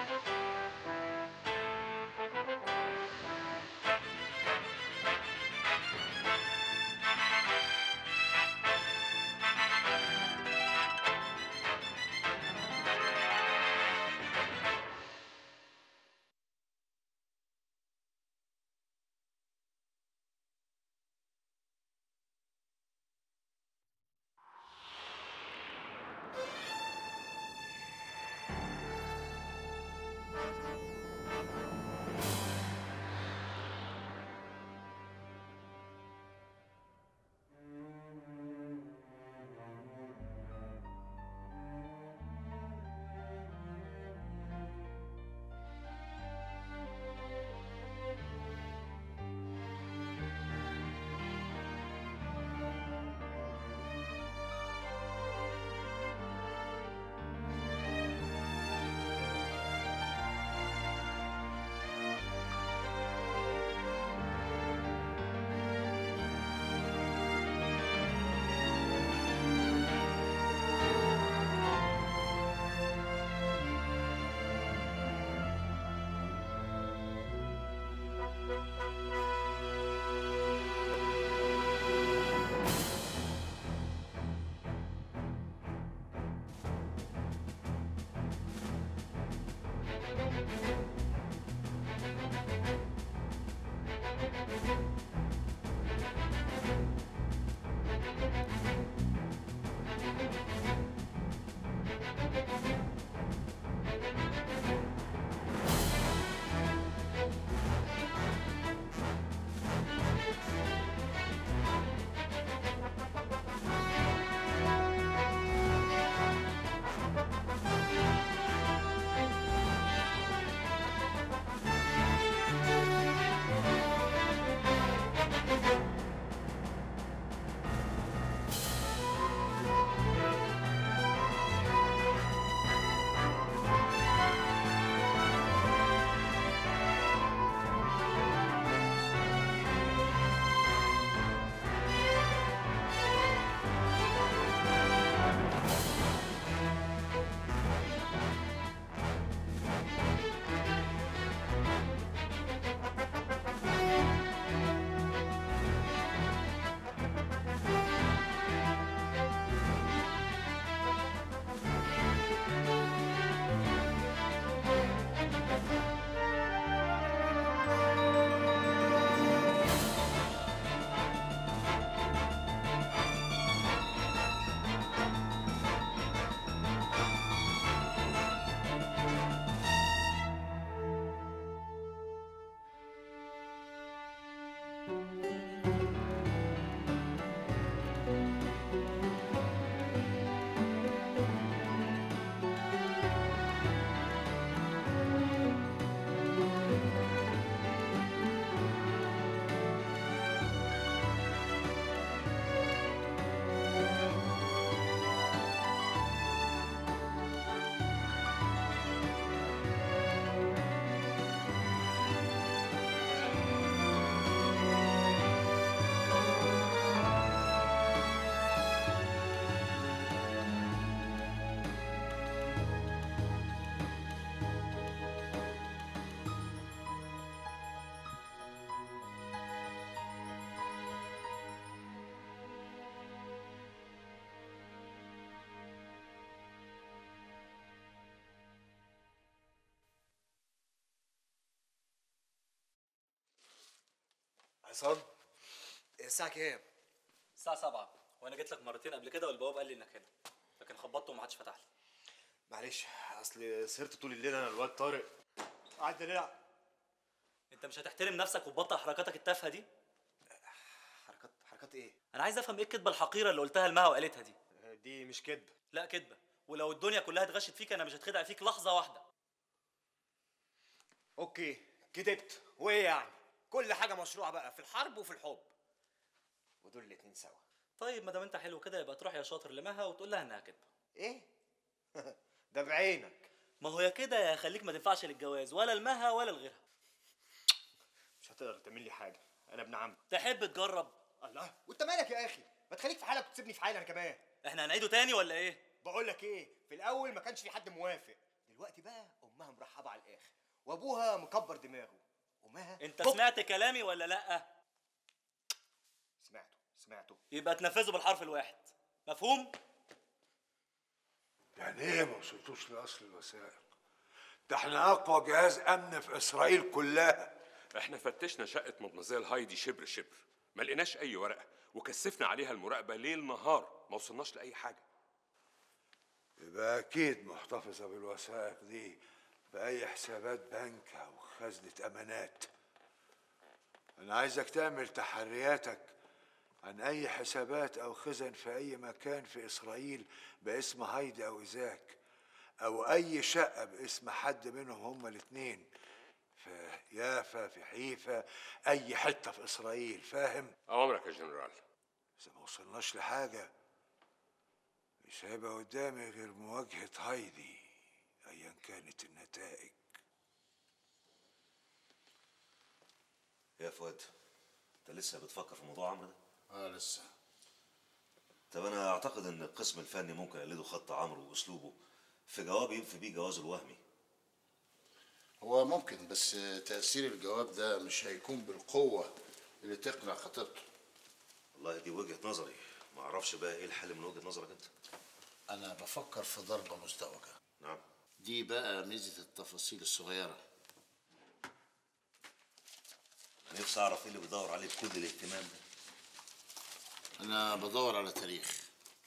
عصام الساعة كام؟ الساعة 7 وانا جيت لك مرتين قبل كده والبواب قال لي انك هنا لكن خبطت وما حدش فتح لي معلش اصل سهرت طول الليل انا الواد طارق قعدنا نلعب انت مش هتحترم نفسك وتبطل حركاتك التافهه دي حركات حركات ايه؟ انا عايز افهم ايه الكدبه الحقيره اللي قلتها لمها وقالتها دي دي مش كدب لا كدبه ولو الدنيا كلها اتغشت فيك انا مش هتخدع فيك لحظه واحده اوكي كدبت وايه يعني؟ كل حاجة مشروعة بقى في الحرب وفي الحب ودول الاتنين سوا طيب ما دام انت حلو كده يبقى تروح يا شاطر لمها وتقول لها انها كدبه ايه؟ ده بعينك ما هو يا كده يا خليك ما تنفعش للجواز ولا لمها ولا لغيرها مش هتقدر تعمل لي حاجة انا ابن عمك تحب تجرب الله وانت مالك يا اخي؟ ما تخليك في حالك وتسيبني في حالي انا كمان احنا هنعيده تاني ولا ايه بقول لك ايه في الاول ما كانش في حد موافق دلوقتي بقى امها مرحبه على وابوها مكبر دماغه امها انت طب- سمعت كلامي ولا لا سمعته سمعته يبقى تنفذه بالحرف الواحد مفهوم يعني ايه ما وصلتوش لاصل الوثائق ده احنا اقوى جهاز امن في اسرائيل كلها احنا فتشنا شقة مدمزيل هايدي شبر شبر ما لقيناش اي ورقة وكثفنا عليها المراقبة ليل نهار ما وصلناش لأي حاجة يبقى اكيد محتفظه بالوثائق دي باي حسابات بنك او خزنه امانات انا عايزك تعمل تحرياتك عن اي حسابات او خزن في اي مكان في اسرائيل باسم هايدي او ايزاك او اي شقه باسم حد منهم هما الاثنين في يافا في حيفا اي حته في اسرائيل فاهم أوامرك يا جنرال اذا ما وصلناش لحاجه مش هيبقى قدامي غير مواجهه هايدي ايا كانت النتائج يا فؤاد انت لسه بتفكر في موضوع عمرو ده اه لسه طب انا اعتقد ان القسم الفني ممكن يقلدوا خط عمرو واسلوبه في جواب ينفي بيه جوازه الوهمي هو ممكن بس تأثير الجواب ده مش هيكون بالقوة اللي تقنع خطيبته والله دي وجهة نظري ما اعرفش بقى ايه الحل من وجهة نظرك انت أنا بفكر في ضربة مزدوجة نعم دي بقى ميزة التفاصيل الصغيرة نفسي اعرف ايه اللي بيدور عليه بكل الاهتمام ده أنا بدور على تاريخ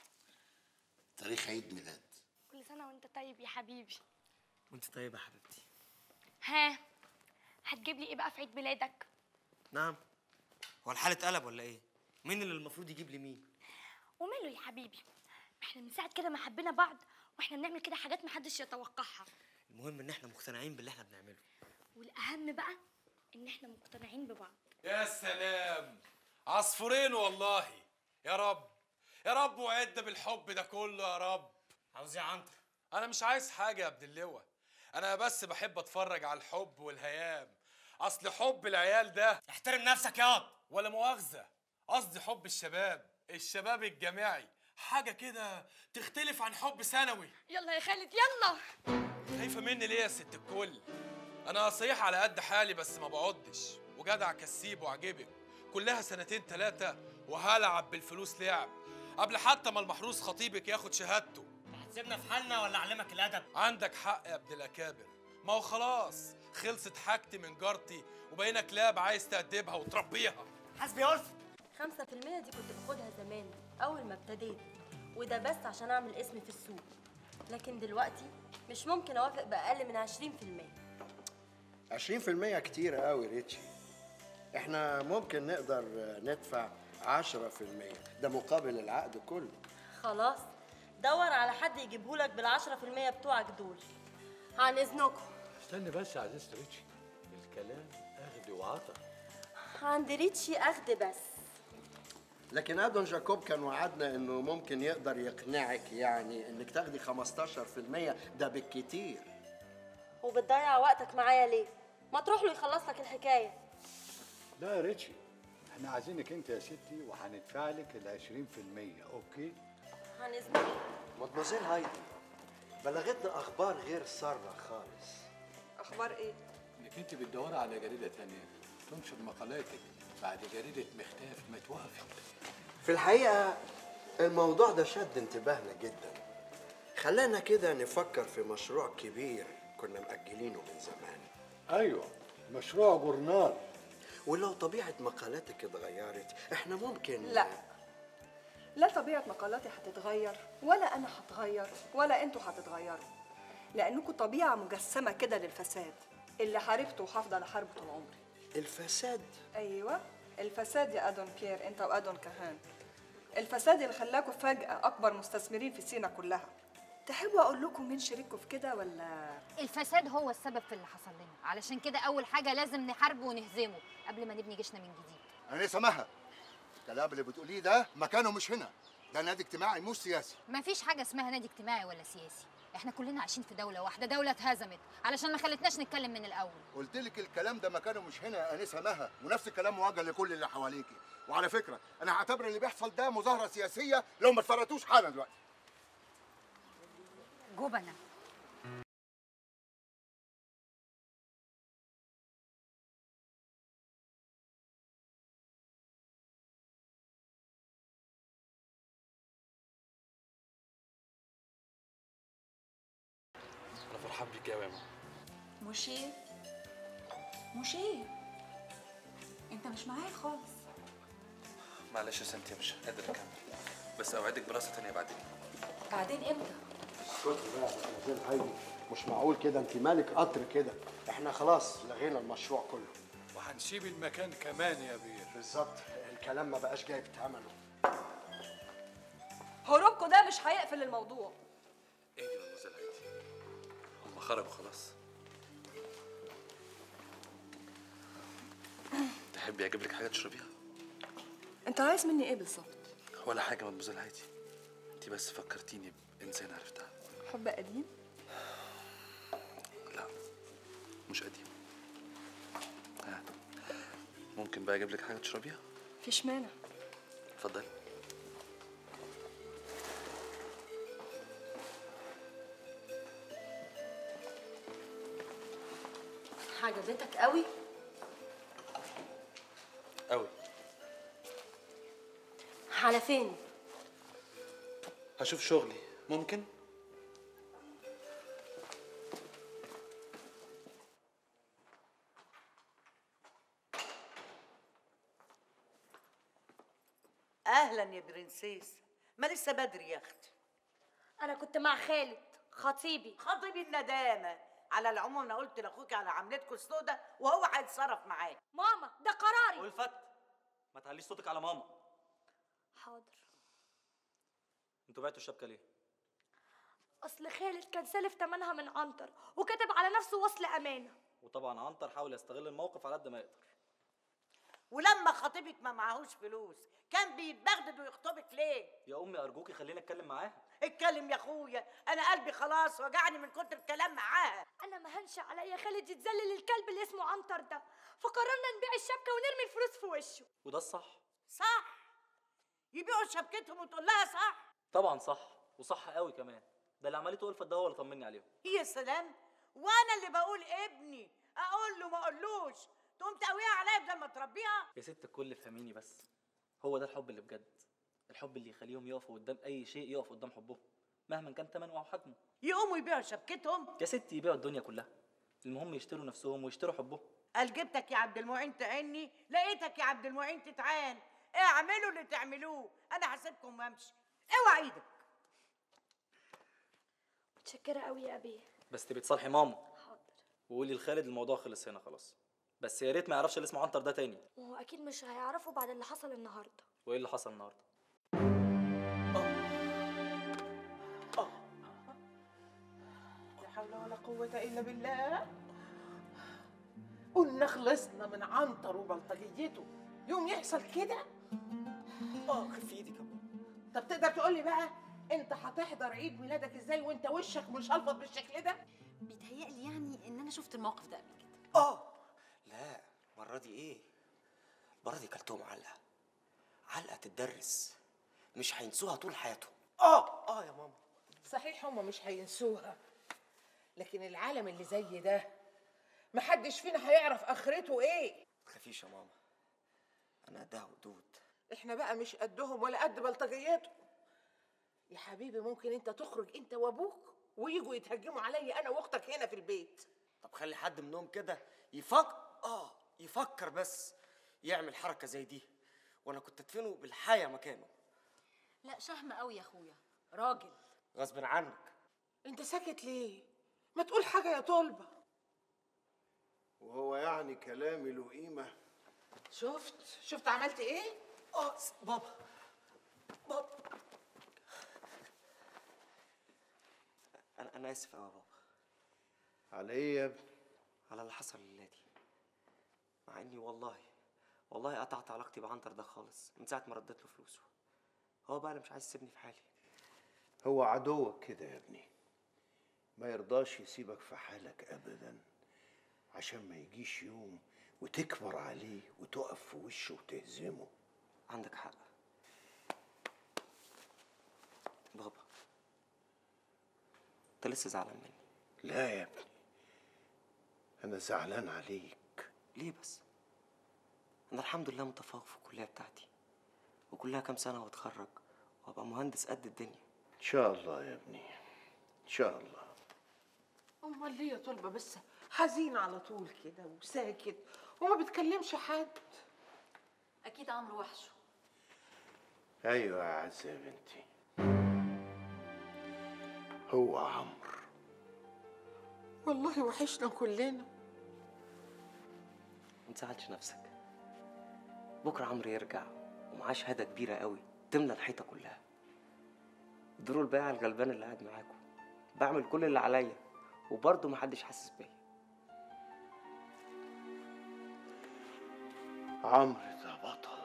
تاريخ عيد ميلاد كل سنة وانت طيب يا حبيبي وانت طيبة يا حبيبتي ها هتجيب لي ايه بقى في عيد ميلادك نعم هو الحال اتقلب ولا ايه مين اللي المفروض يجيب لي مين وماله يا حبيبي ما احنا من ساعة كده ما حبينا بعض واحنا بنعمل كده حاجات محدش يتوقعها المهم ان احنا مقتنعين باللي احنا بنعمله والاهم بقى ان احنا مقتنعين ببعض يا سلام عصفورين والله يا رب يا رب وعدنا بالحب ده كله يا رب عاوز ايه يا عنتر انا مش عايز حاجه يا ابن اللواء انا بس بحب اتفرج على الحب والهيام اصل حب العيال ده احترم نفسك ياض ولا مؤاخذه قصدي حب الشباب الشباب الجامعي حاجه كده تختلف عن حب ثانوي يلا يا خالد يلا خايفه مني ليه يا ست الكل انا صحيح على قد حالي بس ما بقعدش وجدع كسيب وعجبك كلها سنتين تلاتة وهلعب بالفلوس لعب قبل حتى ما المحروس خطيبك ياخد شهادته هتسيبنا في حالنا ولا اعلمك الادب عندك حق يا ابن الاكابر ما هو خلاص خلصت حاجتي من جارتي وبقينا كلاب عايز تأدبها وتربيها حسبي يا ألفت خمسة في المية دي كنت باخدها زمان أول ما ابتديت وده بس عشان أعمل اسم في السوق لكن دلوقتي مش ممكن أوافق بأقل من عشرين في المية 20% كتير قوي ريتشي احنا ممكن نقدر ندفع 10% ده مقابل العقد كله خلاص دور على حد يجيبهولك بالعشرة في المية بتوعك دول عن إذنكم استني بس يا عزيزة ريتشي الكلام اخد وعطا عند ريتشي أخد بس لكن ادون جاكوب كان وعدنا انه ممكن يقدر يقنعك يعني انك تاخدي 15% ده بالكتير وبتضيع وقتك معايا ليه؟ ما تروح له يخلص لك الحكاية لا يا ريتشي احنا عايزينك انت يا ستي وهندفع لك ال 20% اوكي عن إذنكم مدموزيل هايدي بلغتنا اخبار غير ساره خالص أخبار إيه؟ انك انت بتدوري على جريده تانية تنشر مقالاتك بعد جريده مختاف ما توافق في الحقيقه الموضوع ده شد انتباهنا جدا خلانا كده نفكر في مشروع كبير كنا مأجلينه من زمان ايوه مشروع جورنال ولو طبيعه مقالاتك اتغيرت احنا ممكن لا لا طبيعة مقالاتي هتتغير ولا أنا هتغير ولا أنتوا هتتغيروا لأنكم طبيعة مجسمة كده للفساد اللي حاربته وهفضل أحاربه طول عمري الفساد أيوة الفساد يا أدون بيير أنت وأدون كهان الفساد اللي خلاكم فجأة أكبر مستثمرين في سينا كلها تحبوا أقول لكم مين شريككم في كده ولا الفساد هو السبب في اللي حصل لنا علشان كده اول حاجه لازم نحاربه ونهزمه قبل ما نبني جيشنا من جديد أنا سامعها الكلام اللي بتقوليه ده مكانه مش هنا ده نادي اجتماعي مش سياسي مفيش حاجه اسمها نادي اجتماعي ولا سياسي احنا كلنا عايشين في دوله واحده دوله اتهزمت علشان ما خلتناش نتكلم من الاول قلت لك الكلام ده مكانه مش هنا يا انسه مها ونفس الكلام موجه لكل اللي حواليكي وعلى فكره انا هعتبر اللي بيحصل ده مظاهره سياسيه لو ما اتفرقتوش حالا دلوقتي جبنه بحبك قوي يا ماما مشير مشير انت مش معايا خالص معلش يا سنتي مش قادر اكمل بس اوعدك براسه تانية بعدين بعدين امتى اسكتي بقى يا مدمزيل هايدي مش معقول كده انت مالك قطر كده احنا خلاص لغينا المشروع كله وهنسيب المكان كمان يا بير بالظبط الكلام ما بقاش جايب ثمنه هروبكم ده مش هيقفل الموضوع ايه دي مدموزيل هايدي هم خرجوا خلاص تحبي اجيب لك حاجه تشربيها انت عايز مني ايه بالظبط ولا حاجه مدموزيل هايدي انت بس فكرتيني بانسان عرفتها حب قديم لا مش قديم ها ممكن بقى اجيب لك حاجه تشربيها مفيش مانع اتفضلي عجبتك قوي قوي على فين هشوف شغلي ممكن اهلا يا برنسيس ما لسه بدري يا اختي انا كنت مع خالد خطيبي خطيبي الندامه على العموم انا قلت لاخوك على عملتكم السودة وهو هيتصرف معاك ماما ده قراري والفت ما تعليش صوتك على ماما حاضر انتوا بعتوا الشبكه ليه اصل خالد كان سالف تمنها من عنتر وكتب على نفسه وصل امانه وطبعا عنتر حاول يستغل الموقف على قد ما يقدر ولما خطيبك ما معهوش فلوس كان بيتبغدد ويخطبك ليه يا امي ارجوكي خليني اتكلم معاها اتكلم يا اخويا انا قلبي خلاص وجعني من كتر الكلام معاها انا ما هنش عليا خالد يتذلل الكلب اللي اسمه عنتر ده فقررنا نبيع الشبكه ونرمي الفلوس في وشه وده الصح صح يبيعوا شبكتهم وتقول لها صح طبعا صح وصح قوي كمان ده اللي عملته الفت ده هو اللي طمني عليهم يا سلام وانا اللي بقول ابني اقول له ما اقولوش تقوم تقويها عليا بدل ما تربيها يا ست الكل فهميني بس هو ده الحب اللي بجد الحب اللي يخليهم يقفوا قدام اي شيء يقف قدام حبهم مهما كان ثمنه او حجمه يقوموا يبيعوا شبكتهم يا ستي يبيعوا الدنيا كلها المهم يشتروا نفسهم ويشتروا حبهم قال جبتك يا عبد المعين تعني لقيتك يا عبد المعين تتعان اعملوا اللي تعملوه انا هسيبكم وامشي اوعى ايدك متشكره قوي يا ابي بس تبي تصالحي ماما وقولي لخالد الموضوع خلص هنا خلاص بس يا ريت ما يعرفش اللي اسمه عنتر ده تاني وهو اكيد مش هيعرفوا بعد اللي حصل النهارده وايه اللي حصل النهارده لا حول ولا قوة إلا بالله قلنا خلصنا من عنتر وبلطجيته يوم يحصل كده اه خف ايدك يا ماما طب تقدر تقول لي بقى انت هتحضر عيد ميلادك ازاي وانت وشك مش هلفط بالشكل ده بيتهيألي يعني ان انا شفت الموقف ده قبل كده اه لا المره دي ايه المره دي كلتهم علقه علقه تتدرس مش هينسوها طول حياتهم اه اه يا ماما صحيح هم مش هينسوها لكن العالم اللي زي ده محدش فينا هيعرف اخرته ايه تخافيش يا ماما انا قدها ودود احنا بقى مش قدهم ولا قد بلطجيتهم يا حبيبي ممكن انت تخرج انت وابوك ويجوا يتهجموا عليا انا واختك هنا في البيت طب خلي حد منهم كده يفكر اه يفكر بس يعمل حركه زي دي وانا كنت ادفنه بالحياه مكانه لا شهم قوي يا اخويا راجل غصب عنك انت ساكت ليه ما تقول حاجه يا طلبه وهو يعني كلامي له قيمه شفت شفت عملت ايه اه بابا بابا انا انا اسف قوي يا بابا على ايه يا ابني على اللي حصل الليله دي مع اني والله والله قطعت علاقتي بعنتر ده خالص من ساعه ما رديت له فلوسه هو بقى اللي مش عايز يسيبني في حالي هو عدوك كده يا ابني ما يرضاش يسيبك في حالك ابدا عشان ما يجيش يوم وتكبر عليه وتقف في وشه وتهزمه عندك حق بابا انت لسه زعلان مني لا يا ابني انا زعلان عليك ليه بس انا الحمد لله متفوق في الكليه بتاعتي وكلها كام سنه واتخرج وابقى مهندس قد الدنيا ان شاء الله يا ابني ان شاء الله امال ليه يا طلبه بس حزين على طول كده وساكت وما بتكلمش حد اكيد عمرو وحشه ايوه يا عزه يا بنتي هو عمرو والله وحشنا كلنا ما تزعلش نفسك بكره عمرو يرجع ومعاه شهاده كبيره قوي تملى الحيطه كلها دوروا البائع الغلبان اللي قاعد معاكم بعمل كل اللي عليا وبرضه محدش حاسس بيا عمرو ده بطل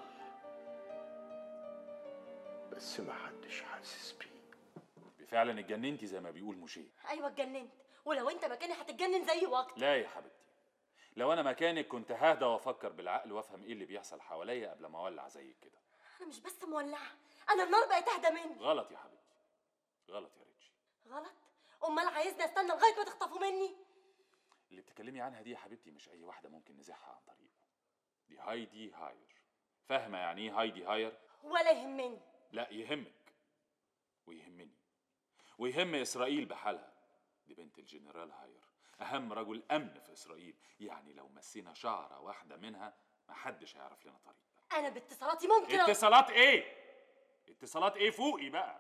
بس ما حدش حاسس بيه فعلا اتجننتي زي ما بيقول مشيه ايوه اتجننت ولو انت مكاني هتتجنن زي وقت لا يا حبيبتي لو انا مكانك كنت ههدى وافكر بالعقل وافهم ايه اللي بيحصل حواليا قبل ما اولع زيك كده انا مش بس مولعه انا النار بقت اهدى مني غلط يا حبيبتي غلط يا ريتشي غلط امال عايزني استنى لغايه ما تخطفوا مني اللي بتتكلمي عنها دي يا حبيبتي مش اي واحده ممكن نزحها عن طريقه دي هايدي هاير فاهمه يعني ايه هايدي هاير ولا يهمني لا يهمك ويهمني ويهم اسرائيل بحالها دي بنت الجنرال هاير اهم رجل امن في اسرائيل يعني لو مسينا شعره واحده منها محدش هيعرف لنا طريق انا باتصالاتي ممكن أ- اتصالات ايه اتصالات ايه فوقي بقى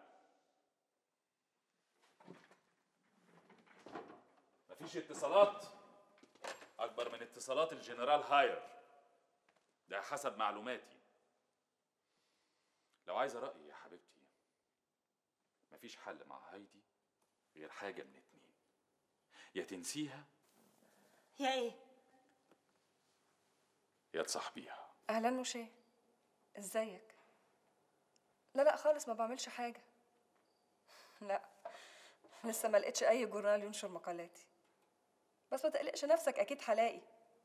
مفيش اتصالات اكبر من اتصالات الجنرال هاير ده حسب معلوماتي لو عايزه رايي يا حبيبتي مفيش حل مع هايدي غير حاجه من اتنين يا تنسيها يا ايه يا تصاحبيها اهلا مشي ازيك لا لا خالص ما بعملش حاجه لا لسه ما لقيتش اي جورنال ينشر مقالاتي بس ما تقلقش نفسك اكيد هلاقي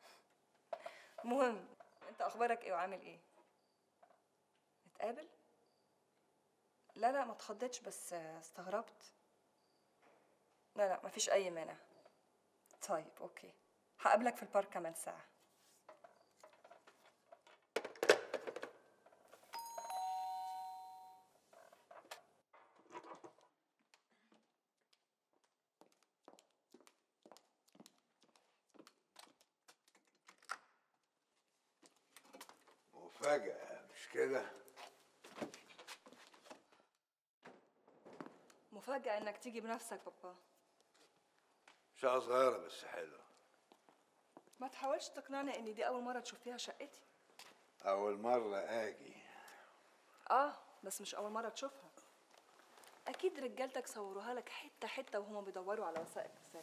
مهم انت اخبارك ايه وعامل ايه نتقابل لا لا ما اتخضيتش بس استغربت لا لا مفيش اي مانع طيب اوكي هقابلك في البارك كمان ساعه مفاجأة مش كده؟ مفاجأة انك تيجي بنفسك بابا شقة صغيرة بس حلوة ما تحاولش تقنعني ان دي اول مرة تشوف فيها شقتي أول مرة آجي اه بس مش اول مرة تشوفها اكيد رجالتك صوروها لك حتة حتة وهما بيدوروا على وثائق فساد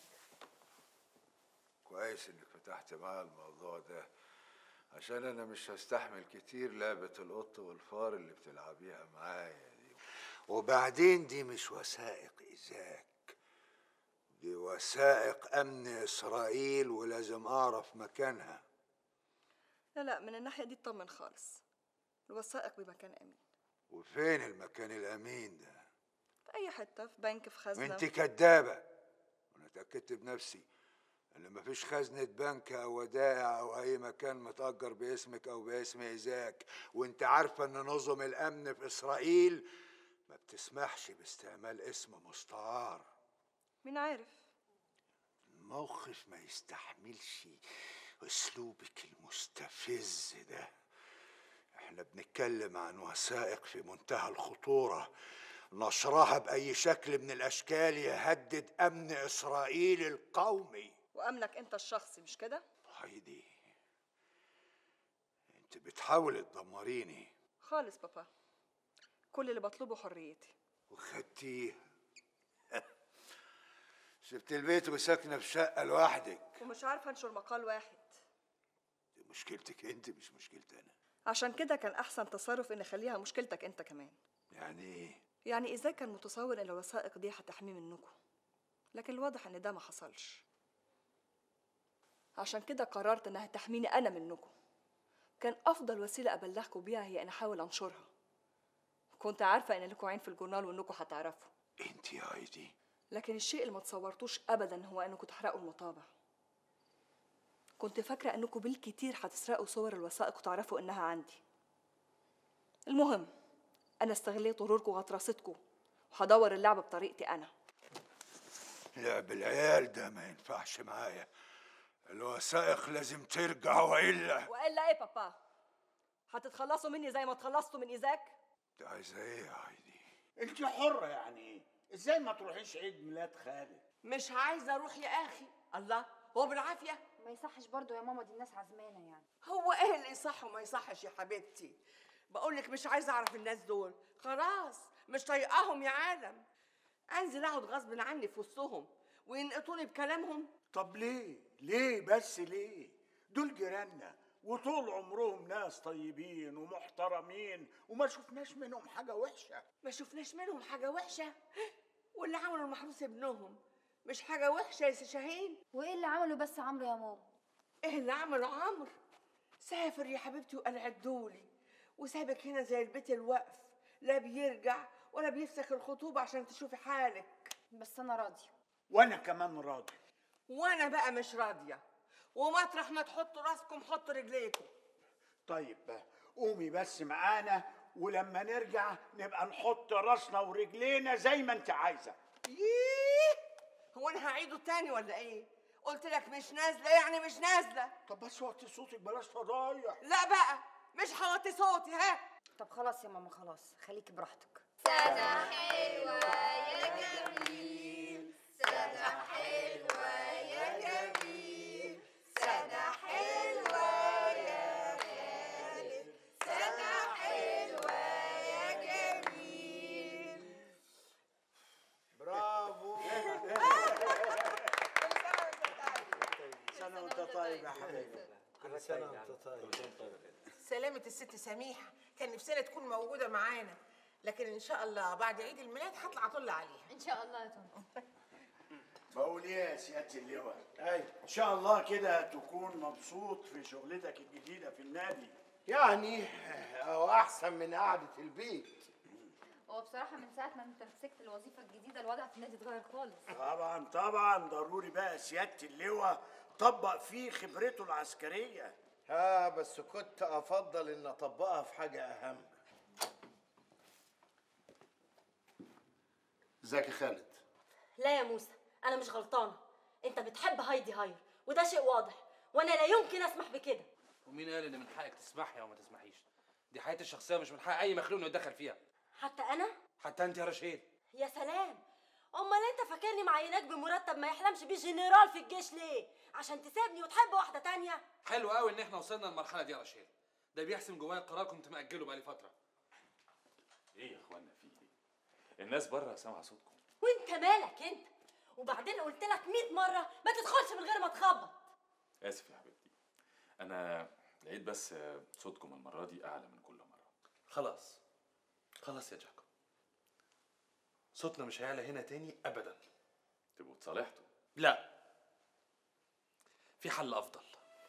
كويس إنك فتحت معايا الموضوع ده عشان أنا مش هستحمل كتير لعبة القط والفار اللي بتلعبيها معايا دي وبعدين دي مش وثائق إيذاك دي وثائق أمن إسرائيل ولازم أعرف مكانها لا لا من الناحية دي اطمن خالص الوثائق بمكان امين وفين المكان الأمين ده؟ في اي حتة في بنك في خزنة انت كدابة انا اتأكدت بنفسي ان مفيش خزنة بنك او ودائع او اي مكان متأجر باسمك او باسم ايزاك وانت عارفة ان نظم الامن في اسرائيل ما بتسمحش باستعمال اسم مستعار مين عارف الموقف ما يستحملش اسلوبك المستفز ده احنا بنتكلم عن وثائق في منتهى الخطورة نشرها بأي شكل من الأشكال يهدد أمن إسرائيل القومي وامنك انت الشخصي مش كده هايدي انت بتحاولي تدمريني خالص بابا كل اللي بطلبه حريتي وخدتيه سبت البيت وساكنة في شقة لوحدك ومش عارفة انشر مقال واحد دي مشكلتك انت مش مشكلتي انا عشان كده كان احسن تصرف ان اخليها مشكلتك انت كمان يعني ايه يعني اذا كان متصور ان الوثائق دي هتحميه منكم لكن الواضح ان ده ما حصلش عشان كده قررت انها تحميني انا منكم كان افضل وسيله ابلغكم بيها هي ان احاول انشرها كنت عارفه ان لكم عين في الجورنال وانكم هتعرفوا انت يا هايدي لكن الشيء اللي ما تصورتوش ابدا هو انكم تحرقوا المطابع كنت فاكره انكم بالكتير هتسرقوا صور الوثائق وتعرفوا انها عندي المهم انا استغليت غروركم وغطرستكم وهدور اللعبه بطريقتي انا لعب العيال ده ما ينفعش معايا الوثائق لازم ترجع والا والا ايه بابا هتتخلصوا مني زي ما اتخلصتوا من ايزاك انت عايزه ايه يا عايدي انت حرة يعني ازاي ما تروحيش عيد ميلاد خالد مش عايزه اروح يا اخي الله هو بالعافيه ما يصحش برضو يا ماما دي الناس عزمانه يعني هو ايه اللي يصح وما يصحش يا حبيبتي بقول لك مش عايزه اعرف الناس دول خلاص مش طايقاهم يا عالم انزل اقعد غصب عني في وسطهم وينقطوني بكلامهم طب ليه ليه بس ليه دول جيراننا وطول عمرهم ناس طيبين ومحترمين وما شفناش منهم حاجة وحشة ما شفناش منهم حاجه وحشه واللي عملوا المحروس ابنهم مش حاجه وحشه يا سي شاهين وايه اللي عمله بس عمرو يا ماما ايه اللي عمله عمرو سافر يا حبيبتي وقال عدولي وسابك هنا زي البيت الوقف لا بيرجع ولا بيفسخ الخطوبه عشان تشوفي حالك بس انا راضيه وانا كمان راضي وانا بقى مش راضيه ومطرح ما تحطوا راسكم حطوا رجليكم طيب بقى قومي بس معانا ولما نرجع نبقى نحط راسنا ورجلينا زي ما انت عايزة ايه هو انا هعيده تاني ولا ايه قلت لك مش نازله يعني مش نازله طب بس وطي صوتك بلاش فضايح لا بقى مش هوطي صوتي ها طب خلاص يا ماما خلاص خليكي براحتك سنة حلوة يا جميل سنة حلوة يا جميل سنة حلوة يا خالد سنة حلوة يا جميل برافو سنة وانت طيب يا حبيبي كل سنة وانت طيب سلامة الست سميحة كان نفسنا تكون موجودة معانا لكن إن شاء الله بعد عيد الميلاد هطلع أطل عليها ان شاء الله يا طنط بقول ايه يا سيادة اللواء اي ان شاء الله كده تكون مبسوط في شغلتك الجديدة في النادي يعني هو أحسن من قعدة البيت هو بصراحه من ساعه ما انت مسكت الوظيفه الجديده الوضع في النادي اتغير خالص طبعا طبعا ضروري بقى سيادة اللواء طبق فيه خبرته العسكرية ها بس كنت أفضل إن أطبقها في حاجة أهم ازيك يا خالد لا يا موسى انا مش غلطانه انت بتحب هايدي هاير وده شيء واضح وانا لا يمكن اسمح بكده ومين قال ان من حقك تسمحي او ما تسمحيش دي حياتي الشخصيه مش من حق اي مخلوق انه يتدخل فيها حتى انا حتى انت يا رشيد يا سلام امال انت فاكرني معيناك بمرتب ما يحلمش بيه جنرال في الجيش ليه عشان تسيبني وتحب واحده تانية حلو قوي ان احنا وصلنا للمرحله دي يا رشيد ده بيحسم جوايا قرار كنت مأجله بقالي فتره ايه يا اخوانا في ايه الناس بره سامعه صوتكم وانت مالك انت وبعدين قلت لك 100 مره ما تدخلش من غير ما تخبط اسف يا حبيبتي انا لقيت بس صوتكم المره دي اعلى من كل مره خلاص خلاص يا جاكو صوتنا مش هيعلى هنا تاني ابدا تبقوا اتصالحتوا لا في حل افضل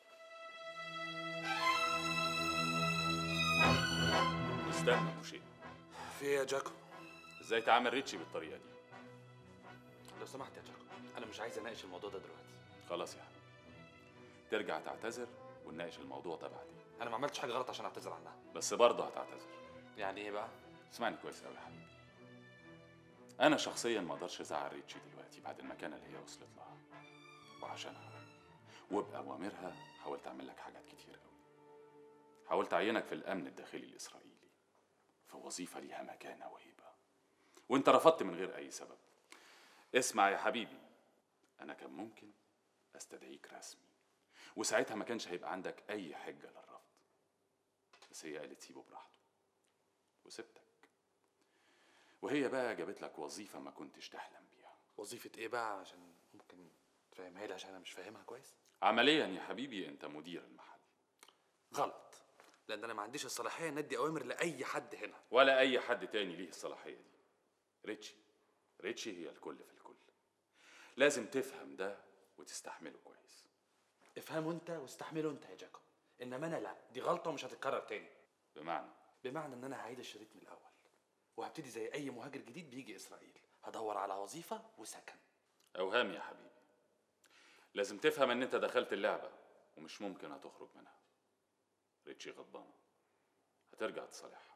استنى مشي في إيه يا جاكو ازاي تعامل ريتشي بالطريقه دي لو سمحت يا جاكو انا مش عايز اناقش الموضوع ده دلوقتي خلاص يا حبيبي ترجع تعتذر ونناقش الموضوع ده بعدين انا ما عملتش حاجه غلط عشان اعتذر عنها بس برضه هتعتذر يعني ايه بقى اسمعني كويس قوي يا حبيبي انا شخصيا ما اقدرش ازعل ريتشي دلوقتي بعد المكانه اللي هي وصلت لها وعشانها وبأوامرها حاولت اعمل لك حاجات كتير قوي حاولت اعينك في الامن الداخلي الاسرائيلي في وظيفه ليها مكانه وهيبه وانت رفضت من غير اي سبب اسمع يا حبيبي انا كان ممكن استدعيك رسمي وساعتها ما كانش هيبقى عندك اي حجه للرفض بس هي قالت سيبه براحته وسبتك وهي بقى جابت لك وظيفه ما كنتش تحلم بيها وظيفه ايه بقى عشان ممكن تفهمها لي عشان انا مش فاهمها كويس عمليا يا حبيبي انت مدير المحل غلط لان انا ما عنديش الصلاحيه ان ادي اوامر لاي حد هنا ولا اي حد تاني ليه الصلاحيه دي ريتشي ريتشي هي الكل في الكل لازم تفهم ده وتستحمله كويس افهمه انت واستحمله انت يا جاكو انما انا لا دي غلطه ومش هتتكرر تاني بمعنى بمعنى ان انا هعيد الشريط من الاول وهبتدي زي اي مهاجر جديد بيجي اسرائيل هدور على وظيفه وسكن اوهام يا حبيبي لازم تفهم ان انت دخلت اللعبه ومش ممكن هتخرج منها ريتشي غضبانه هترجع تصالحها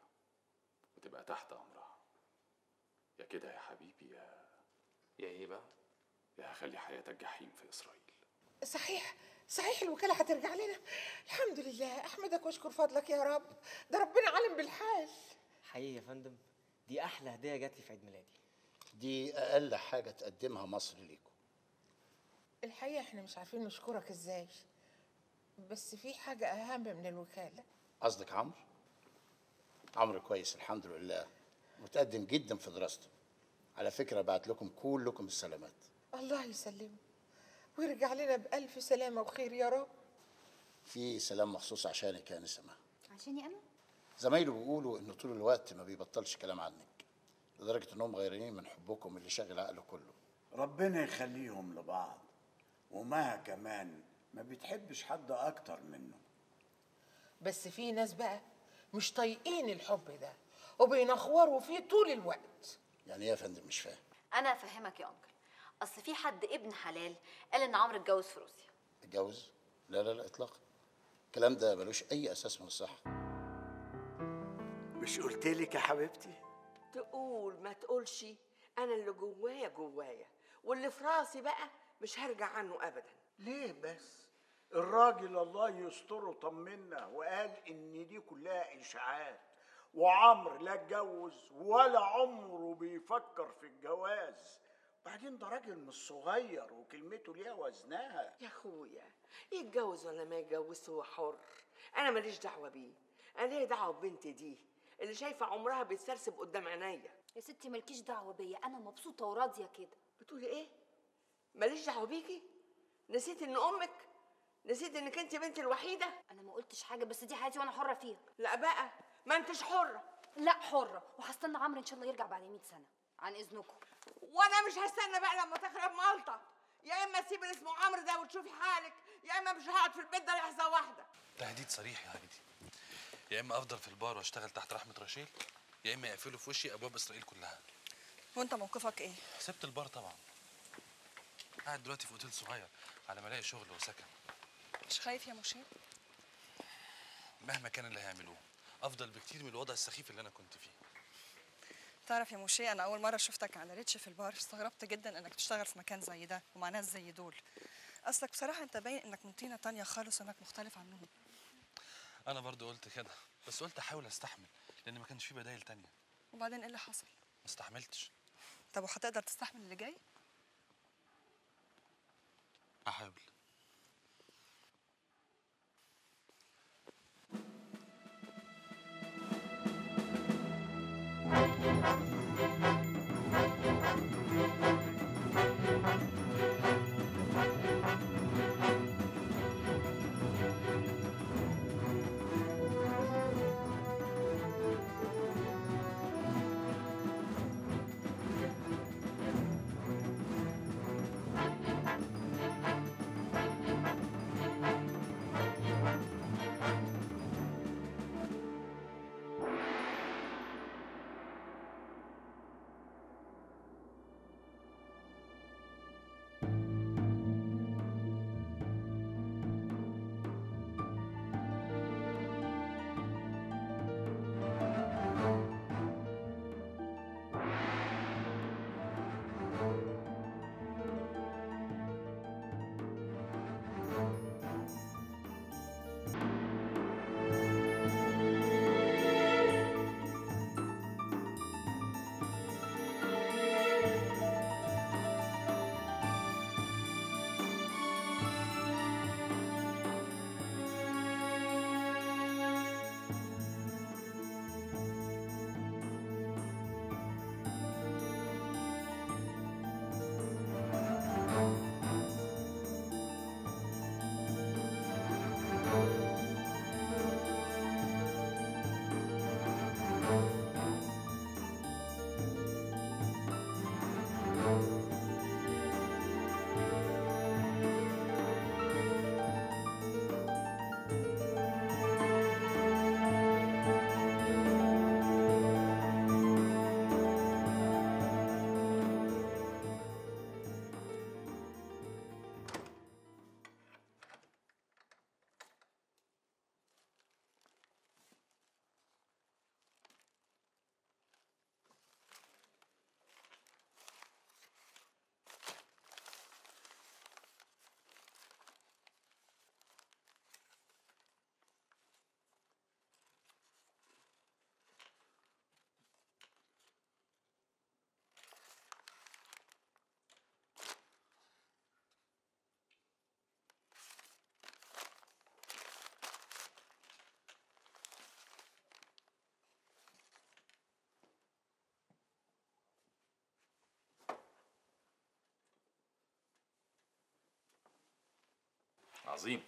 وتبقى تحت امرها يا كده يا حبيبي يا يا ايه بقى يا هخلي حياتك جحيم في اسرائيل صحيح صحيح الوكالة هترجع لنا الحمد لله أحمدك واشكر فضلك يا رب ده ربنا عالم بالحال حقيقي يا فندم دي احلى هديه جات لي في عيد ميلادي دي اقل حاجه تقدمها مصر ليكم الحقيقة احنا مش عارفين نشكرك ازاي بس في حاجة أهم من الوكالة قصدك عمرو عمرو كويس الحمد لله متقدم جدا في دراسته على فكره بعت لكم كلكم السلامات الله يسلمه ويرجع لنا بألف سلامة وخير يا رب في سلام مخصوص عشانك يا نسمه عشاني انا زمايله بيقولوا انه طول الوقت ما بيبطلش كلام عنك لدرجه انهم غيرانين من حبكم اللي شاغل عقله كله ربنا يخليهم لبعض ومها كمان ما بتحبش حد اكتر منه بس في ناس بقى مش طايقين الحب ده وبينخوروا فيه طول الوقت يعني ايه يا فندم مش فاهم انا افهمك يا انكل اصل في حد ابن حلال قال ان عمرو اتجوز في روسيا اتجوز لا لا لا اطلاقا الكلام ده ملوش اي اساس من الصحه مش قلت لك يا حبيبتي تقول ما تقولش انا اللي جوايا جوايا واللي في راسي بقى مش هرجع عنه ابدا ليه بس الراجل الله يستره طمنا وقال ان دي كلها اشاعات وعمرو لا اتجوز ولا عمره بيفكر في الجواز بعدين ده راجل مش صغير وكلمته ليها وزنها يا اخويا يتجوز ولا ما يتجوزش هو حر انا ماليش دعوه بيه انا ليا دعوه ببنتي دي اللي شايفه عمرها بيتسرسب قدام عينيا يا ستي مالكيش دعوه بيا انا مبسوطه وراضيه كده بتقولي ايه ماليش دعوه بيكي نسيت ان امك نسيت انك انت بنتي الوحيده انا ما قلتش حاجه بس دي حياتي وانا حره فيها لا بقى ما انتش حره لا حره وهستنى عمرو ان شاء الله يرجع بعد 100 سنه عن اذنكم وانا مش هستنى بقى لما تخرب مالطه يا اما تسيبي اللي اسمه عمرو ده وتشوفي حالك يا اما مش هقعد في البيت ده لحظه واحده تهديد صريح يا هايدي يا اما افضل في البار واشتغل تحت رحمه رشيل يا اما يقفلوا في وشي ابواب اسرائيل كلها وانت موقفك ايه سبت البار طبعا قاعد دلوقتي في اوتيل صغير على ما الاقي شغل وسكن مش خايف يا مشير مهما كان اللي هيعملوه افضل بكتير من الوضع السخيف اللي انا كنت فيه تعرف يا موشي انا اول مره شفتك على ريتش في البار استغربت جدا انك تشتغل في مكان زي ده ومع ناس زي دول اصلك بصراحه انت باين انك من طينه تانية خالص وانك مختلف عنهم انا برضو قلت كده بس قلت احاول استحمل لان ما كانش في بدايل تانية وبعدين ايه اللي حصل ما استحملتش طب وهتقدر تستحمل اللي جاي احاول عظيم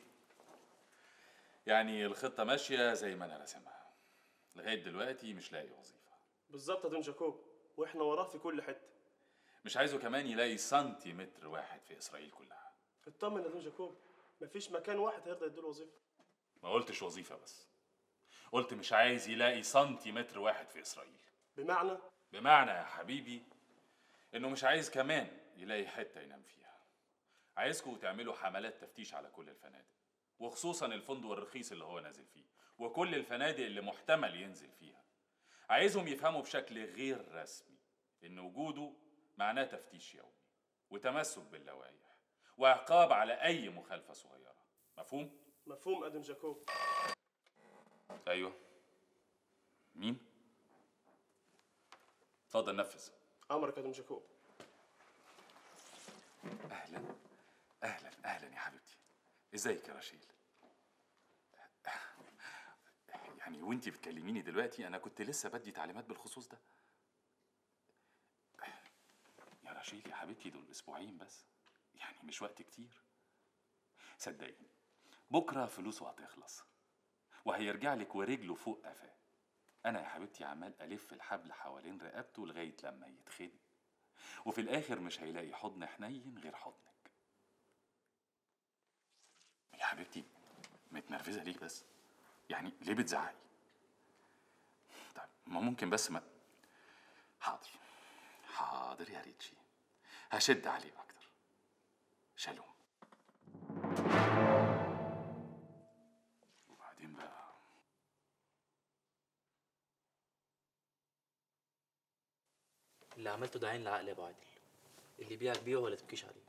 يعني الخطة ماشية زي ما أنا راسمها لغاية دلوقتي مش لاقي وظيفة بالظبط يا دون جاكوب واحنا وراه في كل حته مش عايزه كمان يلاقي سنتيمتر واحد في إسرائيل كلها اطمن يا دون جاكوب مفيش مكان واحد هيرضى يديله وظيفه ما قلتش وظيفة بس قلت مش عايز يلاقي سنتيمتر واحد في إسرائيل بمعنى بمعنى يا حبيبي إنه مش عايز كمان يلاقي حتة ينام فيها عايزكم تعملوا حملات تفتيش على كل الفنادق وخصوصا الفندق الرخيص اللي هو نازل فيه وكل الفنادق اللي محتمل ينزل فيها عايزهم يفهموا بشكل غير رسمي إن وجوده معناه تفتيش يومي وتمسك باللوائح وعقاب على أي مخالفة صغيرة مفهوم؟ مفهوم ادم جاكوب أيوه مين؟ اتفضل نفذ امرك يا ادم جاكوب اهلا اهلا اهلا يا حبيبتي ازيك يا رشيل يعني وانتي بتكلميني دلوقتي انا كنت لسه بدي تعليمات بالخصوص ده يا رشيل يا حبيبتي دول اسبوعين بس يعني مش وقت كتير صدقيني بكره فلوسه هتخلص وهيرجع لك ورجله فوق قفاه انا يا حبيبتي عمال الف الحبل حوالين رقبته لغايه لما يتخنق وفي الاخر مش هيلاقي حضن حنين غير حضنك يا حبيبتي متنرفزه ليه بس يعني ليه بتزعقي طيب ما ممكن بس ما حاضر حاضر يا ريتشي هشد عليه اكتر شالوم وبعدين بقى اللي عملته ده عين العقل يا ابو عادل اللي يبيعك بيعه ولا تبكيش عليه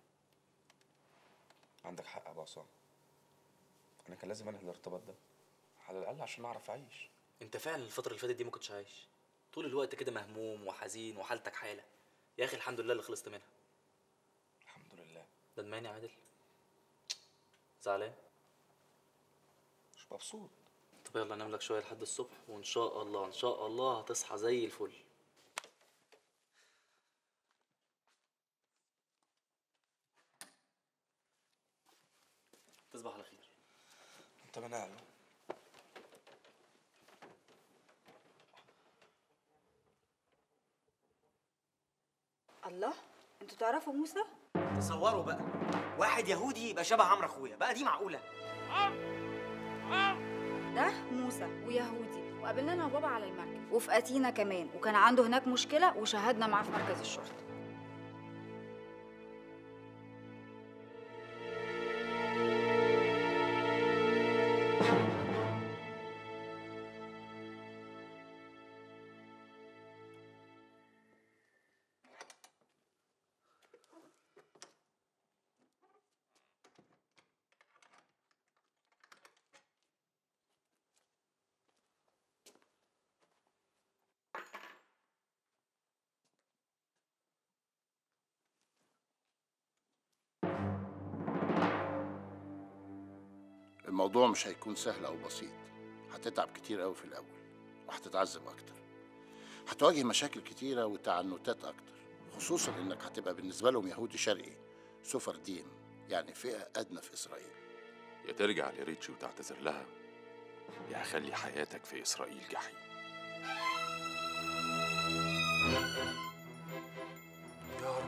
عندك حق يا ابو عصام انا كان لازم انهي الارتباط ده على الاقل عشان اعرف اعيش انت فعلا الفتره اللي فاتت دي ما كنتش عايش طول الوقت كده مهموم وحزين وحالتك حاله يا اخي الحمد لله اللي خلصت منها الحمد لله ده المانع عادل زعلان مش مبسوط طب يلا نام لك شويه لحد الصبح وان شاء الله ان شاء الله هتصحى زي الفل تصبح على خير انت من اهله الله انتوا تعرفوا موسى تصوروا بقى واحد يهودي يبقى شبه عمرو اخويا بقى دي معقوله ده موسى ويهودي وقابلنا انا وبابا على المركب وفي اتينا كمان وكان عنده هناك مشكله وشاهدنا معاه في مركز الشرطه الموضوع مش هيكون سهل او بسيط هتتعب كتير قوي في الاول وهتتعذب اكتر هتواجه مشاكل كتيره وتعنتات اكتر خصوصا انك هتبقى بالنسبه لهم يهودي شرقي سفر دين يعني فئه ادنى في اسرائيل يا ترجع لريتشي وتعتذر لها يا هخلي حياتك في اسرائيل جحيم يا رب